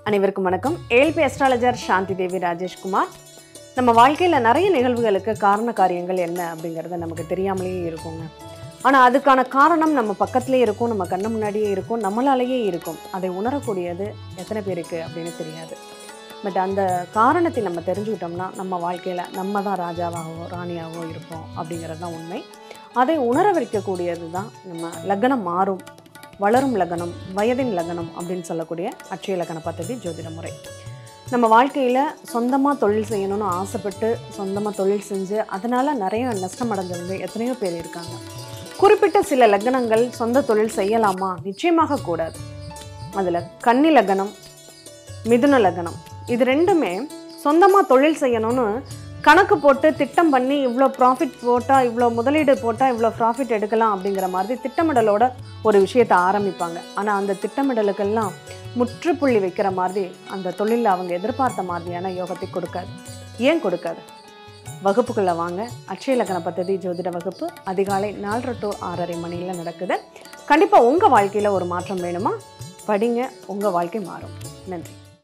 அனைவருக்கும் வணக்கம் ஏல்பி அஸ்ட்ராலஜர் சாந்தி தேவி ராஜேஷ்குமார் நம்ம வாழ்க்கையில் நிறைய நிகழ்வுகளுக்கு காரண காரியங்கள் என்ன அப்படிங்கிறது நமக்கு தெரியாமலேயே இருக்குங்க ஆனால் அதுக்கான காரணம் நம்ம பக்கத்துலேயே இருக்கும் நம்ம கண்ணு முன்னாடியே இருக்கும் நம்மளாலேயே இருக்கும் அதை உணரக்கூடியது எத்தனை பேருக்கு அப்படின்னு தெரியாது பட் அந்த காரணத்தை நம்ம தெரிஞ்சுக்கிட்டோம்னா நம்ம வாழ்க்கையில் நம்ம தான் ராஜாவாகவோ ராணியாகவோ இருப்போம் அப்படிங்கிறது தான் உண்மை அதை உணர வைக்கக்கூடியது தான் நம்ம லக்னம் மாறும் வளரும் லக்னம் வயதின் லக்னம் அப்படின்னு சொல்லக்கூடிய அட்சய லக்ன பദ്ധதி ஜோதிட முறை நம்ம வாழ்க்கையில் சொந்தமாக தொழில் செய்யணும்னு ஆசைப்பட்டு சொந்தமாக தொழில் செஞ்சு அதனால் நிறைய நஷ்டம் அடைஞ்சவங்க எத்தனையோ பேர் இருக்காங்க குறிப்பிட்ட சில லக்னங்கள் சொந்த தொழில் செய்யலாமா நிச்சயமாக கூடாது அதில் கன்னி லக்னம் மிதுன லக்னம் இது ரெண்டுமே சொந்தமாக தொழில் செய்யணும்னு கணக்கு போட்டு திட்டம் பண்ணி இவ்வளோ ப்ராஃபிட் போட்டால் இவ்வளோ முதலீடு போட்டால் இவ்வளோ ப்ராஃபிட் எடுக்கலாம் அப்படிங்கிற மாதிரி திட்டமிடலோட ஒரு விஷயத்தை ஆரம்பிப்பாங்க ஆனால் அந்த திட்டமிடலுக்கெல்லாம் முற்றுப்புள்ளி வைக்கிற மாதிரி அந்த தொழிலில் அவங்க எதிர்பார்த்த மாதிரியான யோகத்தை கொடுக்காது ஏன் கொடுக்காது வகுப்புக்குள்ளே வாங்க அட்சய லக்ன பദ്ധதி ஜோதிட வகுப்பு அதிகாலை நாலரை டு ஆறரை மணியில் நடக்குது கண்டிப்பாக உங்கள் வாழ்க்கையில் ஒரு மாற்றம் வேணுமா படிங்க உங்கள் வாழ்க்கை மாறும் நன்றி